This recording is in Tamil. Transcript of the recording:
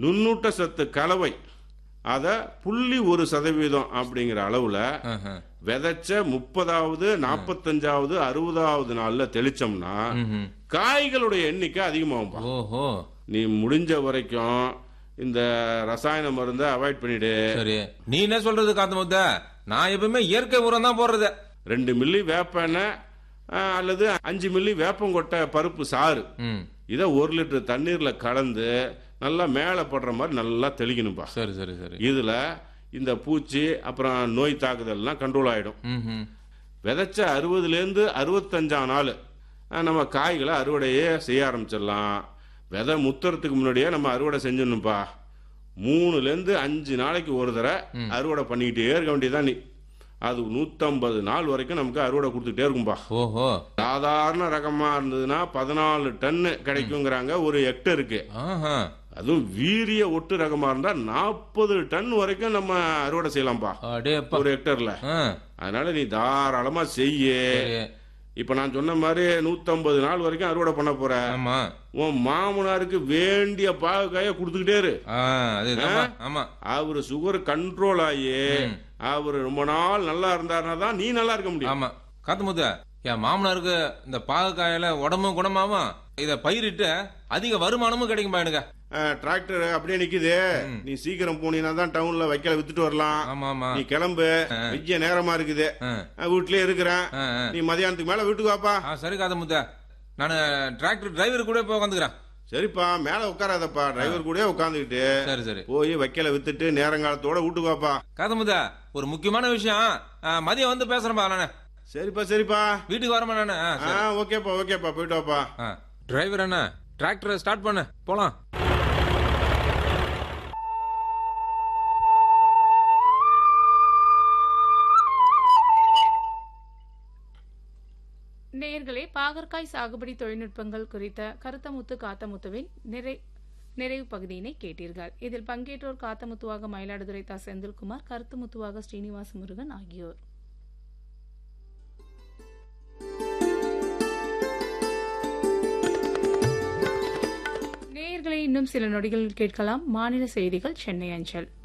நுண்ணூட்ட சத்து கலவை அதை புள்ளி ஒரு சதவீதம் அப்படிங்கிற அளவுல ஆஹா. விதைச்ச முப்பதாவது நாற்பத்தஞ்சாவது அறுபதாவது நாள்ல தெளிச்சோம்னா ம்ஹும். காய்களுடைய எண்ணிக்கை அதிகமாகும்பா ஓஹோ நீ முடிஞ்ச வரைக்கும் இந்த ரசாயன மருந்தை அவாய்ட் பண்ணிடு சரி நீ என்ன சொல்றது காத்து முத்த நான் எப்பவுமே இயற்கை உரம் தான் போடுறது ரெண்டு மில்லி வேப்ப எண்ணெய் ஆ, அல்லது அஞ்சு மில்லி வேப்பங்கொட்டை பருப்பு சாறு ம் இதை ஒரு லிட்டர் தண்ணீர்ல கலந்து நல்லா மேலே படுற மாதிரி நல்லா தெளிக்கணும்பா சரி சரி சரி இதுல இந்த பூச்சி அப்புறம் நோய் தாக்குதல்லாம் கண்ட்ரோல் ஆயிடும் ம்ஹும். விதைச்ச அறுபதுலேருந்து அறுபத்தஞ்சாம் நாள் அஹ், நம்ம காய்களை அறுவடையே செய்ய ஆரம்பிச்சிடலாம் விதை முத்துறதுக்கு முன்னாடியே நம்ம அறுவடை செஞ்சிடணும்ப்பா மூணுலேருந்து அஞ்சு நாளைக்கு ஒரு தடவை அறுவடை பண்ணிக்கிட்டே இருக்க வேண்டியதான் நீ அது நூற்றம்பது நாள் வரைக்கும் நமக்கு அறுவடை கொடுத்துட்டே இருக்கும்பா ஓஹோ சாதாரண ரகமா இருந்ததுன்னா பதினாலு டன்னு கிடைக்குங்கிறாங்க ஒரு ஹெக்டருக்கு ஆஹா அதுவும் வீரிய ஒட்டு ரகமா இருந்தா நாற்பது டன் வரைக்கும் நம்ம அறுவடை செய்யலாம்ப்பா அடேப்பா ஒரு ஹெக்டர்ல ஆ, அதனால நீ தாராளமா செய்ய சரி. இப்ப நான் சொன்ன மாதிரி நூத்தம்பது நாள் வரைக்கும் அறுவடை பண்ண போற ஆமா உன் மாமனாருக்கு வேண்டிய பாகக்காய கொடுத்துக்கிட்டே இரு ஆ, அது ஆமா அவரு சுகர் கண்ட்ரோல் ஆகி அவரு ரொம்ப நாள் நல்லா இருந்தாருன்னா தான் நீ நல்லா இருக்க முடியும் ஆமா காத்து முத்த என் மாமனாருக்கு இந்த பாகக்காயில உடம்பும் குணமாவும் இத பயிரிட்டு அதிக வருமானமும் கிடைக்கும்பா எனக்கு டிராக்டர் அப்படியே நிக்குது நீ சீக்கிரம் போனீங்கன்னா தான் டவுன்ல வைக்கல வித்துட்டு வரலாம் ஆமா ஆமா நீ கிளம்பு வெய்ய நேரமா இருக்குது ஆ, நான் வீட்லயே இருக்கிறேன் ஆ, ஆ. நீ மதியானத்துக்கு மேல வீட்டுக்கு வாப்பா ஆ, சரி காத்து முத்த நான் டிராக்டர் டிரைவர் கூட போய் உட்காந்துக்கிறேன் சரிப்பா மேல உட்காராதப்பா டிரைவர் கூட உட்காந்துக்கிட்டு சரி சரி போய் வைக்கல வித்துட்டு நேரங்காலத்தோட வீட்டுக்கு வாப்பா காத்து முத்த ஒரு முக்கியமான விஷயம் ஆ, மதியம் வந்து பேசுறேன்பா நானு சரிப்பா சரிப்பா வீட்டுக்கு வரமா நானு ஆ, ஆ ஓகேப்பா ஓகேப்பா போயிட்டு வாப்பா ஆ. டிரைவர் என்ன டிராக்டரை ஸ்டார்ட் பண்ணு போலாம் நேயர்களே பாகற்காய் சாகுபடி தொழில்நுட்பங்கள் குறித்த கருத்தமுத்து காத்தமுத்துவின் நிறை நிறைவு பகுதியினை கேட்டீர்கள் இதில் பங்கேற்றோர் காத்தமுத்துவாக மயிலாடுதுறை தா செந்தில்குமார் கருத்துமுத்துவாக ஸ்ரீனிவாச முருகன் ஆகியோர் நேயர்களை இன்னும் சில நொடிகளில் கேட்கலாம் மாநில செய்திகள் சென்னை அஞ்சல்